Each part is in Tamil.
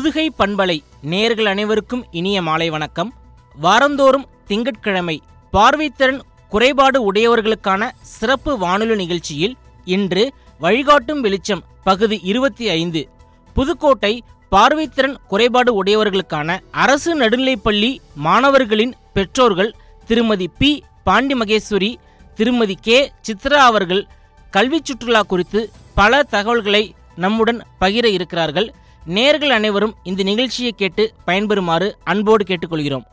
புதுகை பண்பலை நேயர்கள் அனைவருக்கும் இனிய மாலை வணக்கம் வாரந்தோறும் திங்கட்கிழமை பார்வைத்திறன் குறைபாடு உடையவர்களுக்கான சிறப்பு வானொலி நிகழ்ச்சியில் இன்று வழிகாட்டும் வெளிச்சம் பகுதி இருபத்தி ஐந்து புதுக்கோட்டை பார்வைத்திறன் குறைபாடு உடையவர்களுக்கான அரசு நடுநிலைப்பள்ளி மாணவர்களின் பெற்றோர்கள் திருமதி பி பாண்டி மகேஸ்வரி திருமதி கே சித்ரா அவர்கள் கல்வி சுற்றுலா குறித்து பல தகவல்களை நம்முடன் பகிர இருக்கிறார்கள் நேர்கள் அனைவரும் இந்த நிகழ்ச்சியை கேட்டு பயன்பெறுமாறு அன்போடு கேட்டுக்கொள்கிறோம்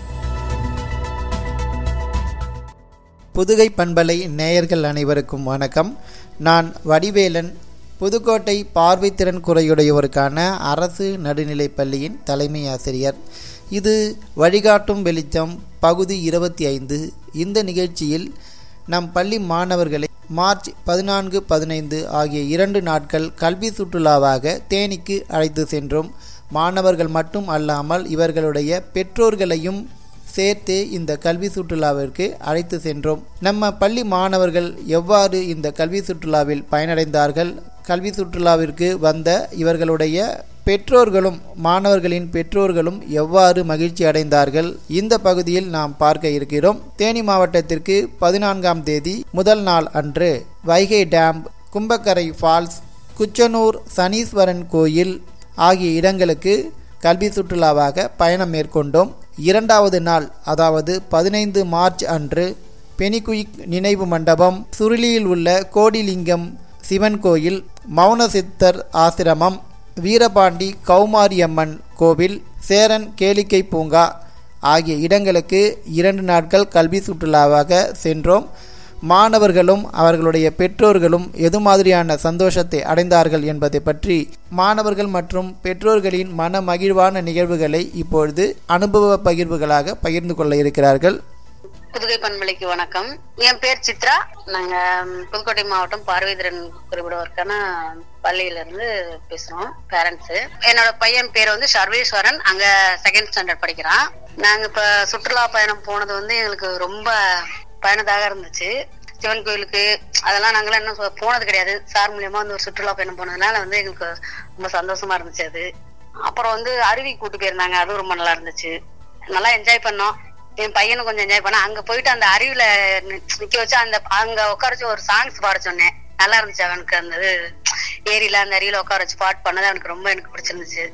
புதுகை பண்பலை நேயர்கள் அனைவருக்கும் வணக்கம் நான் வடிவேலன் புதுக்கோட்டை பார்வைத்திறன் குறையுடையோருக்கான அரசு நடுநிலைப் பள்ளியின் தலைமை ஆசிரியர் இது வழிகாட்டும் வெளிச்சம் பகுதி இருபத்தி ஐந்து இந்த நிகழ்ச்சியில் நம் பள்ளி மாணவர்களை மார்ச் பதினான்கு பதினைந்து ஆகிய இரண்டு நாட்கள் கல்வி சுற்றுலாவாக தேனிக்கு அழைத்து சென்றோம் மாணவர்கள் மட்டும் அல்லாமல் இவர்களுடைய பெற்றோர்களையும் சேர்த்து இந்த கல்வி சுற்றுலாவிற்கு அழைத்து சென்றோம் நம்ம பள்ளி மாணவர்கள் எவ்வாறு இந்த கல்வி சுற்றுலாவில் பயனடைந்தார்கள் கல்வி சுற்றுலாவிற்கு வந்த இவர்களுடைய பெற்றோர்களும் மாணவர்களின் பெற்றோர்களும் எவ்வாறு மகிழ்ச்சி அடைந்தார்கள் இந்த பகுதியில் நாம் பார்க்க இருக்கிறோம் தேனி மாவட்டத்திற்கு பதினான்காம் தேதி முதல் நாள் அன்று வைகை டேம் கும்பக்கரை ஃபால்ஸ் குச்சனூர் சனீஸ்வரன் கோயில் ஆகிய இடங்களுக்கு கல்வி சுற்றுலாவாக பயணம் மேற்கொண்டோம் இரண்டாவது நாள் அதாவது பதினைந்து மார்ச் அன்று பெனிகுயிக் நினைவு மண்டபம் சுருளியில் உள்ள கோடிலிங்கம் சிவன் கோயில் மௌன சித்தர் ஆசிரமம் வீரபாண்டி கௌமாரியம்மன் கோவில் சேரன் கேளிக்கை பூங்கா ஆகிய இடங்களுக்கு இரண்டு நாட்கள் கல்வி சுற்றுலாவாக சென்றோம் மாணவர்களும் அவர்களுடைய பெற்றோர்களும் எது மாதிரியான சந்தோஷத்தை அடைந்தார்கள் என்பதை பற்றி மாணவர்கள் மற்றும் பெற்றோர்களின் மன மகிழ்வான நிகழ்வுகளை இப்பொழுது அனுபவ பகிர்வுகளாக பகிர்ந்து கொள்ள இருக்கிறார்கள் புதுகை பண்பலைக்கு வணக்கம் என் பேர் சித்ரா நாங்க புதுக்கோட்டை மாவட்டம் பார்வைதிறன் குறிப்பிடுவதற்கான பள்ளியில இருந்து பேசுறோம் பேரண்ட்ஸ் என்னோட பையன் பேர் வந்து சர்வேஸ்வரன் அங்க செகண்ட் ஸ்டாண்டர்ட் படிக்கிறான் நாங்க இப்ப சுற்றுலா பயணம் போனது வந்து எங்களுக்கு ரொம்ப பயணதாக இருந்துச்சு சிவன் கோயிலுக்கு அதெல்லாம் நாங்களாம் இன்னும் சொ- போனது கிடையாது சார் மூலியமா வந்து ஒரு சுற்றுலா பயணம் போனதுனால வந்து எங்களுக்கு ரொம்ப சந்தோஷமா இருந்துச்சு அது அப்புறம் வந்து அருவி கூட்டு போயிருந்தாங்க அதுவும் ரொம்ப நல்லா இருந்துச்சு நல்லா என்ஜாய் பண்ணோம் என் பையனும் கொஞ்சம் என்ஜாய் பண்ணான் அங்க போயிட்டு அந்த அருவியில நி- நிக்க வச்சு அந்த அங்க உட்கார வச்சு ஒரு சாங்ஸ் பாட சொன்னேன் நல்லா இருந்துச்சு அவனுக்கு அந்த இது ஏரியில அந்த அருவியில உட்கார வச்சு பாட்டு பண்ணது அவனுக்கு ரொம்ப எனக்கு பிடிச்சிருந்துச்சு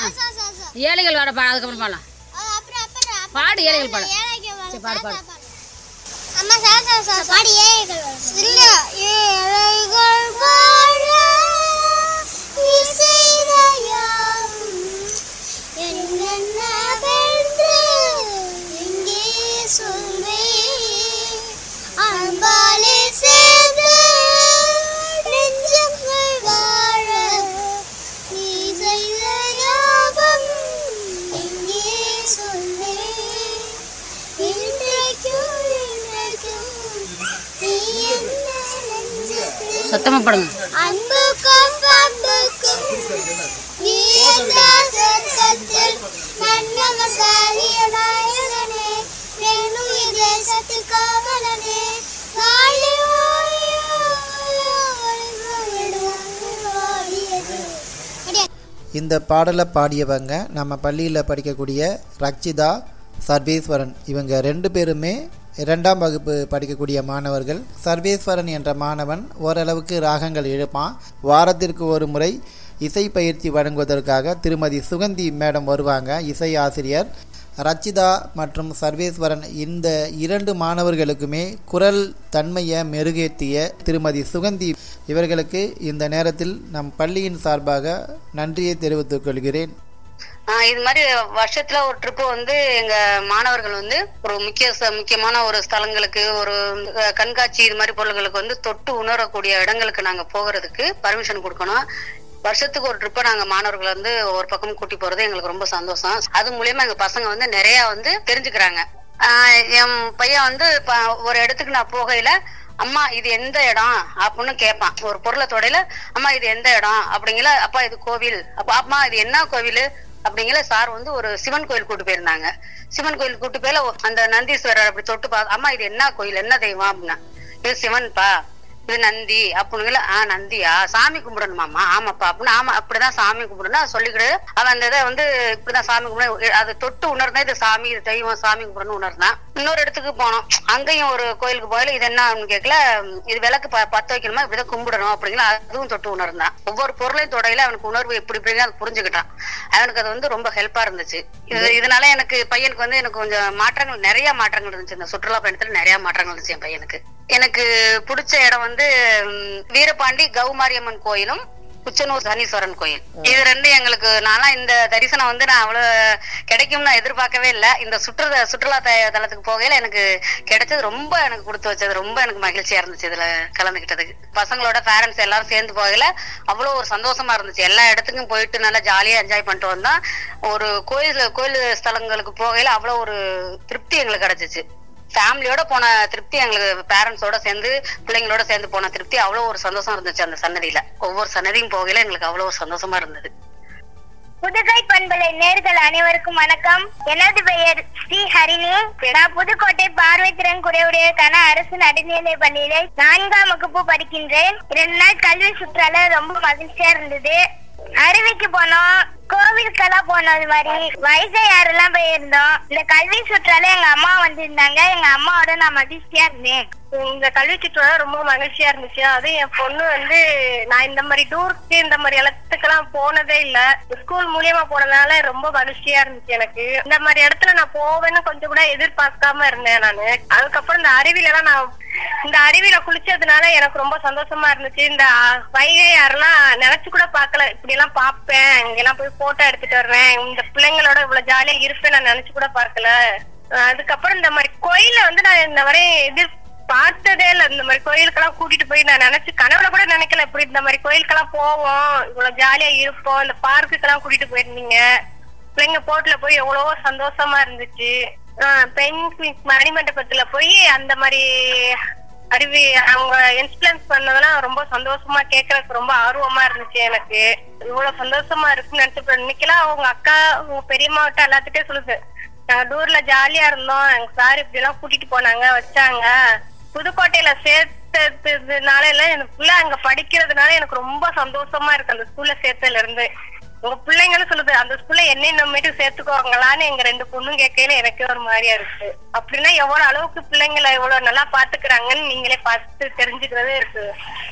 ஏழைகள் வாட பாடு அதுக்கப்புறம் பாடலாம் பாடு ஏழைகள் பாடு சரி, பாடு பாடு அம்மா சார் சார் சார் பாடி ஏழைகள் இல்ல ஏழைகள் வாழ நீ செய்த யாவும் என்னவென்று எங்கே சொல்வேன் அன்பாலே சேர்ந்து நெஞ்சங்கள் வாழ நீ செய்த யாவும் எங்கே சொல்வேன் இன்றைக்கும் இன்றைக்கும் நீ என்ன நெஞ்சத்தில் சத்தமா பாடுங்க அன்புக்கும் பண்புக்கும் நீ என்ற சொர்க்கத்தில் நன்மகசாலிய நாயகனே வேணுயிர் தேசத்தில் காவலனே வாழி ஓடியது இந்த பாடலை பாடியவங்க நம்ம பள்ளியில் படிக்கக்கூடிய ரக்ஷிதா சர்வேஸ்வரன் இவங்க ரெண்டு பேருமே இரண்டாம் வகுப்பு படிக்கக்கூடிய மாணவர்கள் சர்வேஸ்வரன் என்ற மாணவன் ஓரளவுக்கு ராகங்கள் இழுப்பான் வாரத்திற்கு ஒரு முறை இசை பயிற்சி வழங்குவதற்காக திருமதி சுகந்தி மேடம் வருவாங்க இசை ஆசிரியர் ரச்சிதா மற்றும் சர்வேஸ்வரன் இந்த இரண்டு மாணவர்களுக்குமே குரல் தன்மையை மெருகேற்றிய திருமதி சுகந்தி இவர்களுக்கு இந்த நேரத்தில் நம் பள்ளியின் சார்பாக நன்றியை தெரிவித்துக் கொள்கிறேன் ஆஹ் இது மாதிரி வருஷத்துல ஒரு ட்ரிப் வந்து எங்க மாணவர்கள் வந்து ஒரு முக்கிய ச- முக்கியமான ஒரு ஸ்தலங்களுக்கு ஒரு அஹ், கண்காட்சி இது மாதிரி பொருள்களுக்கு வந்து தொட்டு உணரக்கூடிய இடங்களுக்கு நாங்க போகிறதுக்கு பர்மிஷன் கொடுக்கணும் வருஷத்துக்கு ஒரு ட்ரிப்பை நாங்க மாணவர்கள் வந்து ஒரு பக்கம் கூட்டி போறது எங்களுக்கு ரொம்ப சந்தோஷம் அது மூலியமா எங்க பசங்க வந்து நிறைய வந்து தெரிஞ்சுக்கிறாங்க ஆஹ் என் பையன் வந்து இப்ப ஒரு இடத்துக்கு நான் போகையில அம்மா இது எந்த இடம் அப்படின்னு கேட்பான் ஒரு பொருளை தொடையில அம்மா இது எந்த இடம் அப்படிங்கல அப்பா இது கோவில் அப்பா அம்மா இது என்ன கோவில் அப்படிங்கிற சார் வந்து ஒரு சிவன் கோயில் கூட்டு போயிருந்தாங்க சிவன் கோயில் கூட்டு போயில அந்த நந்தீஸ்வரர் அப்படி தொட்டு பா அம்மா இது என்ன கோயில் என்ன தெய்வம் அப்படின்னா இது சிவன்பா இது நந்தி அப்படின்னு ஆ நந்தியா சாமி கும்பிடணுமாமா ஆமாப்பா அப்படின்னு ஆமா அப்படிதான் சாமி கும்பிடணும் அதை சொல்லிக்கிட்டு அவன் அந்த இதை வந்து இப்படிதான் சாமி கும்பிடணும் அதை தொட்டு உணர்ந்தா இது சாமி இது தெய்வம் சாமி கும்பிடணும் உணர்ந்தான் இன்னொரு இடத்துக்கு போனோம் அங்கேயும் ஒரு கோயிலுக்கு போயில இது என்ன அப்படின்னு கேட்கல இது விளக்கு ப- பத்த வைக்கணுமா இப்படிதான் கும்பிடணும் அப்படிங்களா அதுவும் தொட்டு உணர்ந்தான் ஒவ்வொரு பொருளையும் தொடையில அவனுக்கு உணர்வு எப்படி இப்படின்னு அதை புரிஞ்சுக்கிட்டான் அவனுக்கு அது வந்து ரொம்ப ஹெல்ப்பா இருந்துச்சு இது இதனால எனக்கு பையனுக்கு வந்து எனக்கு கொஞ்சம் மாற்றங்கள் நிறைய மாற்றங்கள் இருந்துச்சு இந்த சுற்றுலா பயணத்துல நிறைய மாற்றங்கள் இருந்துச்சு என் பையனுக்கு எனக்கு பிடிச்ச இடம் வந்து ம், வீரபாண்டி கௌமாரியம்மன் கோயிலும் குச்சனூர் சனீஸ்வரன் கோயில் இது ரெண்டும் எங்களுக்கு நான்லாம் இந்த தரிசனம் வந்து நான் அவ்வளவு கிடைக்கும்னு நான் எதிர்பார்க்கவே இல்லை இந்த சுற்றுலா சுற்றுலா த- தலத்துக்கு போகையில எனக்கு கிடைச்சது ரொம்ப எனக்கு கொடுத்து வச்சது ரொம்ப எனக்கு மகிழ்ச்சியா இருந்துச்சு இதுல கலந்துக்கிட்டதுக்கு பசங்களோட பேரண்ட்ஸ் எல்லாரும் சேர்ந்து போகையில அவ்வளவு ஒரு சந்தோஷமா இருந்துச்சு எல்லா இடத்துக்கும் போயிட்டு நல்லா ஜாலியா என்ஜாய் பண்ணிட்டு வந்தா ஒரு கோயில் கோயில் ஸ்தலங்களுக்கு போகையில அவ்வளவு ஒரு திருப்தி எங்களுக்கு கிடைச்சிச்சு ஃபேமிலியோட போன திருப்தி எங்களுக்கு பேரண்ட்ஸோட சேர்ந்து பிள்ளைங்களோட சேர்ந்து போன திருப்தி அவ்வளவு ஒரு சந்தோஷம் இருந்துச்சு அந்த சன்னதியில ஒவ்வொரு சன்னதியும் போகையில எங்களுக்கு அவ்வளவு ஒரு சந்தோஷமா இருந்தது புதுகை பண்பலை நேர்கள் அனைவருக்கும் வணக்கம் எனது பெயர் ஸ்ரீ ஹரிணி நான் புதுக்கோட்டை பார்வை திறன் குறைவுடையக்கான அரசு நடுநிலை பள்ளியில நான்காம் வகுப்பு படிக்கின்றேன் ரெண்டு நாள் கல்வி சுற்றுலா ரொம்ப மகிழ்ச்சியா இருந்தது அருவிக்கு போனோம் கோவிலுக்கெல்லாம் போனது மாதிரி வைகை ஆறுலாம் போயிருந்தோம் இந்த கல்வி சுற்றுலா எங்க அம்மா வந்திருந்தாங்க எங்க அம்மாவோட நான் மகிழ்ச்சியா இருந்தேன் இந்த கல்வி சுற்றுலா ரொம்ப மகிழ்ச்சியா இருந்துச்சு அதுவும் என் பொண்ணு வந்து நான் இந்த மாதிரி டூருக்கு இந்த மாதிரி இடத்துக்கெல்லாம் போனதே இல்ல ஸ்கூல் மூலியமா போனதுனால ரொம்ப மகிழ்ச்சியா இருந்துச்சு எனக்கு இந்த மாதிரி இடத்துல நான் போவேன்னு கொஞ்சம் கூட எதிர்பார்க்காம இருந்தேன் நானு அதுக்கப்புறம் இந்த அருவில எல்லாம் நான் இந்த அருவியில குளிச்சதுனால எனக்கு ரொம்ப சந்தோஷமா இருந்துச்சு இந்த அ- வைகை யாரெல்லாம் நினைச்சு கூட பார்க்கல இப்படி எல்லாம் பார்ப்பேன் இங்கெல்லாம் போய் போட்டோ எடுத்துட்டு வருவேன் இந்த பிள்ளைங்களோட இவ்வளவு ஜாலியா இருப்பேன் நான் நினைச்சு கூட பார்க்கல அஹ் அதுக்கப்புறம் இந்த மாதிரி கோயில வந்து நான் இந்த மாதிரி எதிர் பார்த்ததே இல்ல இந்த மாதிரி கோயிலுக்கெல்லாம் கூட்டிட்டு போய் நான் நினைச்சு கனவுல கூட நினைக்கல இப்படி இந்த மாதிரி கோயிலுக்கெல்லாம் போவோம் இவ்வளவு ஜாலியா இருப்போம் இந்த பார்க்குக்கெல்லாம் கூட்டிட்டு போயிருந்தீங்க பிள்ளைங்க போட்ல போய் எவ்வளவோ சந்தோஷமா இருந்துச்சு ஆஹ் பெண் குயின்ஸ் மணிமண்டபத்துல போய் அந்த மாதிரி அருவி அவங்க இன்ஃபுளுன்ஸ் பண்ணதெல்லாம் ரொம்ப சந்தோஷமா கேட்கறதுக்கு ரொம்ப ஆர்வமா இருந்துச்சு எனக்கு இவ்வளவு சந்தோஷமா இருக்குன்னு நினைச்சு இன்னைக்கெல்லாம் அவங்க அக்கா உங்க பெரியம்மாவிட்ட எல்லாத்துட்டையும் சொல்லுது நாங்க டூர்ல ஜாலியா இருந்தோம் எங்க சார் இப்படி எல்லாம் கூட்டிட்டு போனாங்க வச்சாங்க புதுக்கோட்டையில சேர்த்ததுனால இல்ல எனக்கு புள்ள அங்க படிக்கிறதுனால எனக்கு ரொம்ப சந்தோஷமா இருக்கு அந்த ஸ்கூல்ல சேர்த்ததுல இருந்து உங்க பிள்ளைங்களும் சொல்லுது அந்த ஸ்கூல்ல என்னை நம்மிட்டு சேர்த்துக்கோங்களான்னு எங்க ரெண்டு பொண்ணும் கேட்கையில எனக்கு ஒரு மாதிரியா இருக்கு அப்படின்னா எவ்வளவு அளவுக்கு பிள்ளைங்களை எவ்வளவு நல்லா பாத்துக்கிறாங்கன்னு நீங்களே பார்த்து தெரிஞ்சுக்கிறதே இருக்கு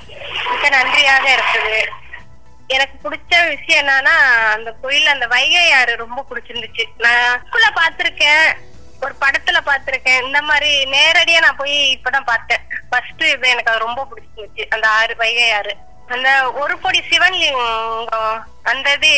மிக நன்றியாக இருக்குது எனக்கு பிடிச்ச விஷயம் என்னன்னா அந்த கோயில்ல அந்த வைகை ஆறு ரொம்ப பிடிச்சிருந்துச்சு நான் ஸ்கூல்ல பாத்திருக்கேன் ஒரு படத்துல பாத்திருக்கேன் இந்த மாதிரி நேரடியா நான் போய் இப்பதான் பார்த்தேன் ஃபர்ஸ்ட் இது எனக்கு அது ரொம்ப பிடிச்சிருந்துச்சு அந்த ஆறு வைகை ஆறு அந்த ஒரு பொடி சிவன்லிங்கம் அந்த இது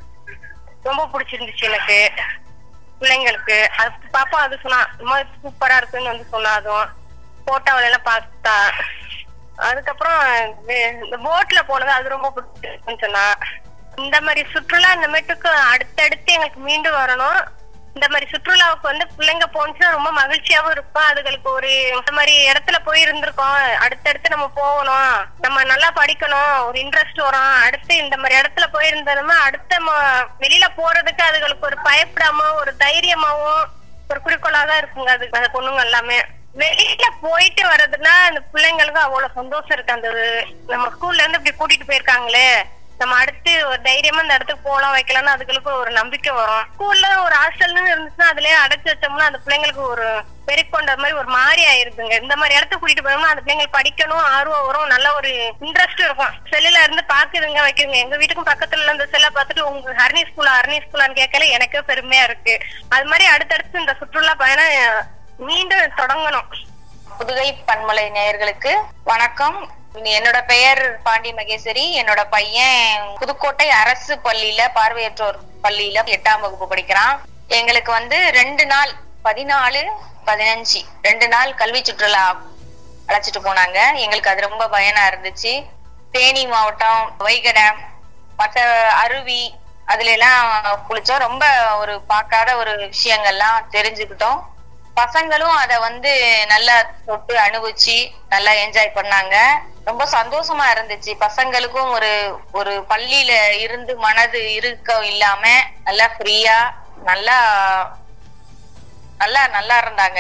ரொம்ப பிடிச்சிருந்துச்சு எனக்கு பிள்ளைங்களுக்கு அது பாப்பா அது சொன்னா ரொம்ப சூப்பரா இருக்குன்னு வந்து சொன்னா அதுவும் போட்டோவில எல்லாம் பார்த்தா அதுக்கப்புறம் இது- இந்த போட்ல போனது அது ரொம்ப பிடிச்சிருக்குன்னு சொன்னா இந்த மாதிரி சுற்றுலா இந்த மாட்டுக்கு அடுத்தடுத்து எங்களுக்கு மீண்டும் வரணும் இந்த மாதிரி சுற்றுலாவுக்கு வந்து பிள்ளைங்க போனுச்சுன்னா ரொம்ப மகிழ்ச்சியாவும் இருக்கும் அதுகளுக்கு ஒரு இந்த மாதிரி இடத்துல போய் இருந்திருக்கோம் அடுத்தடுத்து நம்ம போகணும் நம்ம நல்லா படிக்கணும் ஒரு இன்ட்ரெஸ்ட் வரும் அடுத்து இந்த மாதிரி இடத்துல போயிருந்தோம்னா அடுத்த ம- வெளியில போறதுக்கு அதுகளுக்கு ஒரு பயப்படாம ஒரு தைரியமாவும் ஒரு குறிக்கோளா தான் இருக்குங்க அது அந்த பொண்ணுங்க எல்லாமே வெளியில போயிட்டு வர்றதுன்னா அந்த பிள்ளைங்களுக்கு அவ்வளவு சந்தோஷம் இருக்கு அந்த நம்ம ஸ்கூல்ல இருந்து இப்படி கூட்டிட்டு போயிருக்காங்களே நம்ம அடுத்து ஒரு தைரியமா இந்த இடத்துக்கு போலாம் வைக்கலாம்னு அதுகளுக்கு ஒரு நம்பிக்கை வரும் ஸ்கூல்ல ஒரு ஹாஸ்டல்னு இருந்துச்சுன்னா அதுலயே அடைச்சு வச்சோம்னா அந்த பிள்ளைங்களுக்கு ஒரு பெருக்கொண்ட மாதிரி ஒரு மாதிரி ஆயிருதுங்க இந்த மாதிரி இடத்துக்கு கூட்டிட்டு போனோம்னா அந்த பிள்ளைங்களுக்கு படிக்கணும் ஆர்வம் வரும் நல்ல ஒரு இன்ட்ரெஸ்ட் இருக்கும் செல்லுல இருந்து பாக்குதுங்க வைக்குதுங்க எங்க வீட்டுக்கும் பக்கத்துல இந்த செல்ல பார்த்துட்டு உங்க ஹரணி ஸ்கூலா ஹரணி ஸ்கூலான்னு கேட்கல எனக்கே பெருமையா இருக்கு அது மாதிரி அடுத்தடுத்து இந்த சுற்றுலா பயணம் மீண்டும் தொடங்கணும் புதுகை பன்மலை நேயர்களுக்கு வணக்கம் என்னோட பெயர் பாண்டி மகேஸ்வரி என்னோட பையன் புதுக்கோட்டை அரசு பள்ளியில பார்வையற்றோர் பள்ளியில எட்டாம் வகுப்பு படிக்கிறான் எங்களுக்கு வந்து ரெண்டு நாள் பதினாலு பதினஞ்சு ரெண்டு நாள் கல்வி சுற்றுலா அழைச்சிட்டு போனாங்க எங்களுக்கு அது ரொம்ப பயனா இருந்துச்சு தேனி மாவட்டம் வைகடை மற்ற அருவி அதுல எல்லாம் குளிச்சோம் ரொம்ப ஒரு பார்க்காத ஒரு விஷயங்கள்லாம் தெரிஞ்சுக்கிட்டோம் பசங்களும் அத வந்து நல்லா தொட்டு அனுபவிச்சு நல்லா என்ஜாய் பண்ணாங்க ரொம்ப சந்தோஷமா இருந்துச்சு பசங்களுக்கும் ஒரு ஒரு பள்ளியில இருந்து மனது இருக்க இல்லாம நல்லா ஃப்ரீயா நல்லா நல்லா நல்லா இருந்தாங்க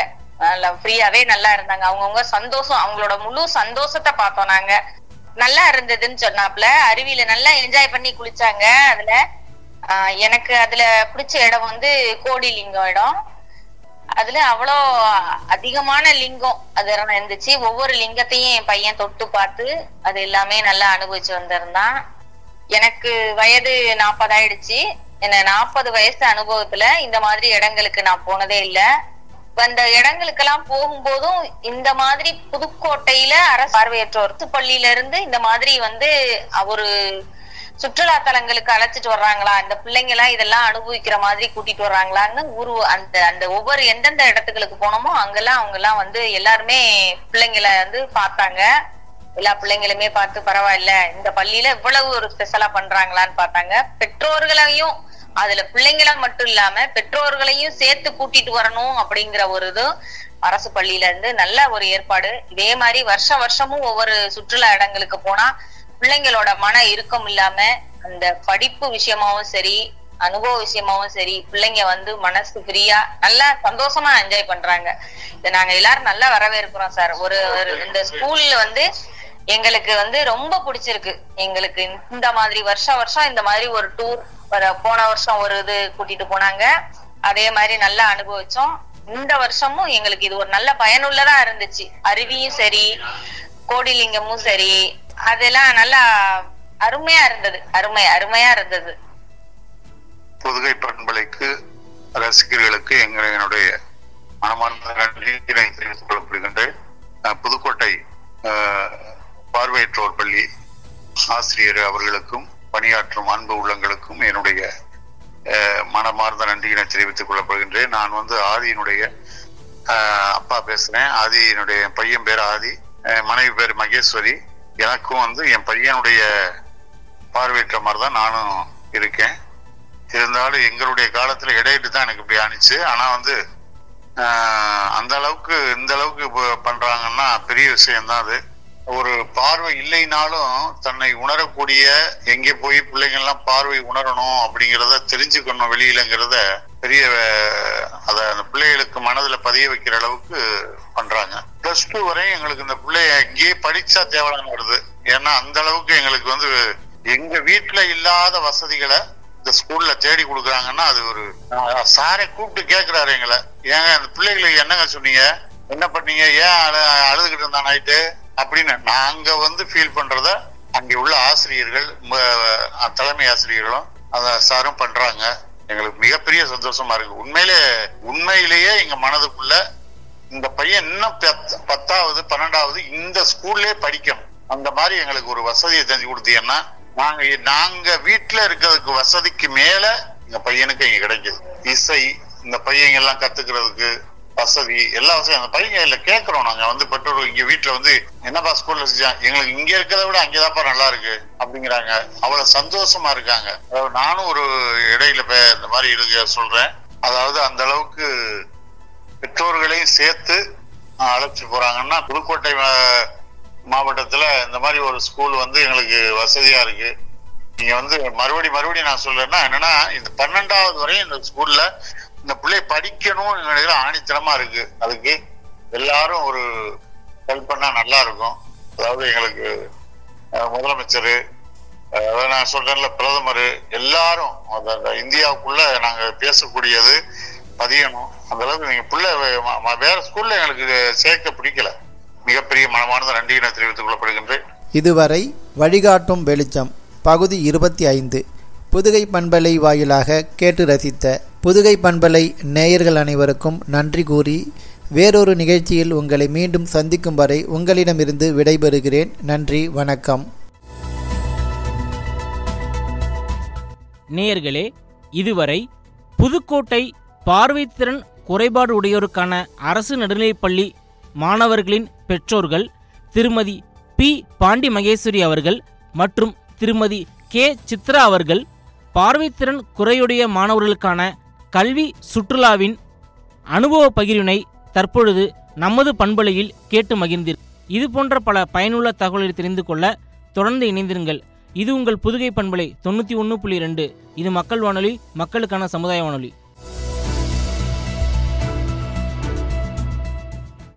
நல்லா ஃப்ரீயாவே நல்லா இருந்தாங்க அவங்கவுங்க சந்தோஷம் அவங்களோட முழு சந்தோஷத்தை பார்த்தோம் நாங்க நல்லா இருந்ததுன்னு சொன்னாப்ல அருவியில நல்லா என்ஜாய் பண்ணி குளிச்சாங்க அதுல ஆஹ் எனக்கு அதுல பிடிச்ச இடம் வந்து கோடிலிங்கம் இடம் அதுல அவ்வளோ அதிகமான லிங்கம் அது இருந்துச்சு ஒவ்வொரு லிங்கத்தையும் என் பையன் தொட்டு பார்த்து அது எல்லாமே நல்லா அனுபவிச்சு வந்திருந்தான் எனக்கு வயது நாற்பது ஆயிடுச்சு என்ன நாற்பது வயசு அனுபவத்துல இந்த மாதிரி இடங்களுக்கு நான் போனதே இல்ல அந்த இடங்களுக்கெல்லாம் போகும்போதும் இந்த மாதிரி புதுக்கோட்டையில அரசு பார்வையற்றோர் பள்ளியில இருந்து இந்த மாதிரி வந்து ஒரு சுற்றுலா தலங்களுக்கு அழைச்சிட்டு வர்றாங்களா இந்த பிள்ளைங்க எல்லாம் இதெல்லாம் அனுபவிக்கிற மாதிரி கூட்டிட்டு வர்றாங்களான்னு ஊரு அந்த அந்த ஒவ்வொரு எந்தெந்த இடத்துகளுக்கு போனோமோ அங்கெல்லாம் அவங்க எல்லாம் வந்து எல்லாருமே பிள்ளைங்களை வந்து பார்த்தாங்க எல்லா பிள்ளைங்களுமே பார்த்து பரவாயில்ல இந்த பள்ளியில இவ்வளவு ஒரு ஸ்பெஷலா பண்றாங்களான்னு பார்த்தாங்க பெற்றோர்களையும் அதுல பிள்ளைங்கள மட்டும் இல்லாம பெற்றோர்களையும் சேர்த்து கூட்டிட்டு வரணும் அப்படிங்கிற ஒரு இது அரசு பள்ளியில இருந்து நல்ல ஒரு ஏற்பாடு இதே மாதிரி வருஷ வருஷமும் ஒவ்வொரு சுற்றுலா இடங்களுக்கு போனா பிள்ளைங்களோட மன இறுக்கம் இல்லாம அந்த படிப்பு விஷயமாவும் சரி அனுபவ விஷயமாவும் சரி பிள்ளைங்க வந்து மனசு ஃப்ரீயா நல்லா சந்தோஷமா என்ஜாய் பண்றாங்க இதை நாங்க எல்லாரும் நல்லா வரவேற்கிறோம் சார் ஒரு ஒரு இந்த ஸ்கூல்ல வந்து எங்களுக்கு வந்து ரொம்ப பிடிச்சிருக்கு எங்களுக்கு இந்த மாதிரி வருஷம் வருஷம் இந்த மாதிரி ஒரு டூர் போன வருஷம் ஒரு இது கூட்டிட்டு போனாங்க அதே மாதிரி நல்லா அனுபவிச்சோம் இந்த வருஷமும் எங்களுக்கு இது ஒரு நல்ல பயனுள்ளதா இருந்துச்சு அருவியும் சரி கோடிலிங்கமும் சரி அதெல்லாம் நல்லா அருமையா இருந்தது அருமை அருமையா இருந்தது புதுகை பண்பலைக்கு ரசிகர்களுக்கு எங்கள் என்னுடைய மனமார்ந்த நன்றியை தெரிவித்துக் கொள்ளப்படுகின்றேன் அஹ் புதுக்கோட்டை அஹ், பார்வையற்றோர் பள்ளி ஆசிரியர் அவர்களுக்கும் பணியாற்றும் அன்பு உள்ளங்களுக்கும் என்னுடைய அஹ், மனமார்ந்த நன்றியினை தெரிவித்துக் கொள்ளப்படுகின்றேன் நான் வந்து ஆதியினுடைய அஹ், அப்பா பேசுறேன் ஆதியினுடைய என் பையன் பேர் ஆதி அஹ், மனைவி பேர் மகேஸ்வரி எனக்கும் வந்து என் பையனுடைய பார்வையற்ற மாதிரி தான் நானும் இருக்கேன் இருந்தாலும் எங்களுடைய காலத்துல இடையிட்டு தான் எனக்கு இப்படி ஆனிச்சு ஆனா வந்து ஆஹ், அந்த அளவுக்கு இந்த அளவுக்கு இப்ப பண்றாங்கன்னா பெரிய விஷயம்தான் அது ஒரு பார்வை இல்லைனாலும் தன்னை உணரக்கூடிய எங்கே போய் பிள்ளைங்க எல்லாம் பார்வை உணரணும் அப்படிங்கிறத தெரிஞ்சுக்கணும் வெளியிலங்கிறத பெரிய அஹ், அத அந்த பிள்ளைகளுக்கு மனதுல பதிய வைக்கிற அளவுக்கு பண்றாங்க பிளஸ் டூ வரை எங்களுக்கு இந்த பிள்ளைய இங்கேயே படிச்சா தேவலான்னு வருது ஏன்னா அந்த அளவுக்கு எங்களுக்கு வந்து எங்க வீட்டுல இல்லாத வசதிகளை இந்த ஸ்கூல்ல தேடி கொடுக்குறாங்கன்னா அது ஒரு அஹ், சாரை கூப்பிட்டு கேக்குறாரு எங்களை ஏங்க அந்த பிள்ளைகளுக்கு என்னங்க சொன்னீங்க என்ன பண்ணீங்க ஏன் அழு அழுதுகிட்டு இருந்தா நைட்டு அப்படின்னு நாங்க வந்து ஃபீல் பண்றத அங்கே உள்ள ஆசிரியர்கள் ம- தலைமை ஆசிரியர்களும் அத சாரும் பண்றாங்க எங்களுக்கு மிகப்பெரிய சந்தோஷமா இருக்கு உண்மையிலே உண்மையிலேயே எங்க மனதுக்குள்ள இந்த பையன் இன்னும் பத்- பத்தாவது பன்னெண்டாவது இந்த ஸ்கூல்லே படிக்கணும் அந்த மாதிரி எங்களுக்கு ஒரு வசதியை செஞ்சு கொடுத்தீங்கன்னா நாங்க நாங்க வீட்டுல இருக்கிறதுக்கு வசதிக்கு மேல எங்க பையனுக்கு இங்க கிடைக்குது இசை இந்த பையங்க எல்லாம் கத்துக்கிறதுக்கு வசதி எல்லா வசதியும் அந்த பையங்க இல்ல கேக்குறோம் நாங்க வந்து பெற்றோர் இங்க வீட்டுல வந்து என்னப்பா ஸ்கூல்ல செஞ்சான் எங்களுக்கு இங்க இருக்கிறத விட அங்கேதான்ப்பா நல்லா இருக்கு அப்படிங்கிறாங்க அவ்வளவு சந்தோஷமா இருக்காங்க அதாவது நானும் ஒரு இடையில பே- இந்த மாதிரி இருக்க சொல்றேன் அதாவது அந்த அளவுக்கு பெற்றோர்களையும் சேர்த்து அஹ், அழைச்சிட்டு போறாங்கன்னா புதுக்கோட்டை மா- மாவட்டத்துல இந்த மாதிரி ஒரு ஸ்கூல் வந்து எங்களுக்கு வசதியா இருக்கு நீங்க வந்து மறுபடி மறுபடி நான் சொல்றேன்னா என்னன்னா இந்த பன்னெண்டாவது வரையும் இந்த ஸ்கூல்ல இந்த பிள்ளை படிக்கணும் நினைக்கிற ஆணித்தனமா இருக்கு அதுக்கு எல்லாரும் ஒரு ஹெல்ப் பண்ணா நல்லா இருக்கும் அதாவது எங்களுக்கு அஹ், முதலமைச்சர் அஹ், அதாவது நான் சொல்றேன்ல பிரதமர் எல்லாரும் அந்த அந்த இந்தியாவுக்குள்ள நாங்க பேசக்கூடியது பதியணும் அந்த அளவுக்கு நீங்க பிள்ளை ம- ம- வேற ஸ்கூல்ல எங்களுக்கு சேர்க்க பிடிக்கல மிகப்பெரிய மனமார்ந்த நன்றியினை தெரிவித்துக் கொள்ளப்படுகின்றேன் இதுவரை வழிகாட்டும் வெளிச்சம் பகுதி இருபத்தி ஐந்து புதுகை பண்பலை வாயிலாக கேட்டு ரசித்த புதுகை பண்பலை நேயர்கள் அனைவருக்கும் நன்றி கூறி வேறொரு நிகழ்ச்சியில் உங்களை மீண்டும் சந்திக்கும் வரை உங்களிடமிருந்து விடைபெறுகிறேன் நன்றி வணக்கம் நேயர்களே இதுவரை புதுக்கோட்டை பார்வைத்திறன் குறைபாடு உடையோருக்கான அரசு நடுநிலைப்பள்ளி மாணவர்களின் பெற்றோர்கள் திருமதி பி பாண்டி மகேஸ்வரி அவர்கள் மற்றும் திருமதி கே சித்ரா அவர்கள் பார்வைத்திறன் குறையுடைய மாணவர்களுக்கான கல்வி சுற்றுலாவின் அனுபவ பகிர்வினை தற்பொழுது நமது பண்பலையில் கேட்டு மகிழ்ந்தீர் இது போன்ற பல பயனுள்ள தகவல்களை தெரிந்து கொள்ள தொடர்ந்து இணைந்திருங்கள் இது உங்கள் புதுகை பண்பலை தொண்ணூற்றி ஒன்று புள்ளி ரெண்டு இது மக்கள் வானொலி மக்களுக்கான சமுதாய வானொலி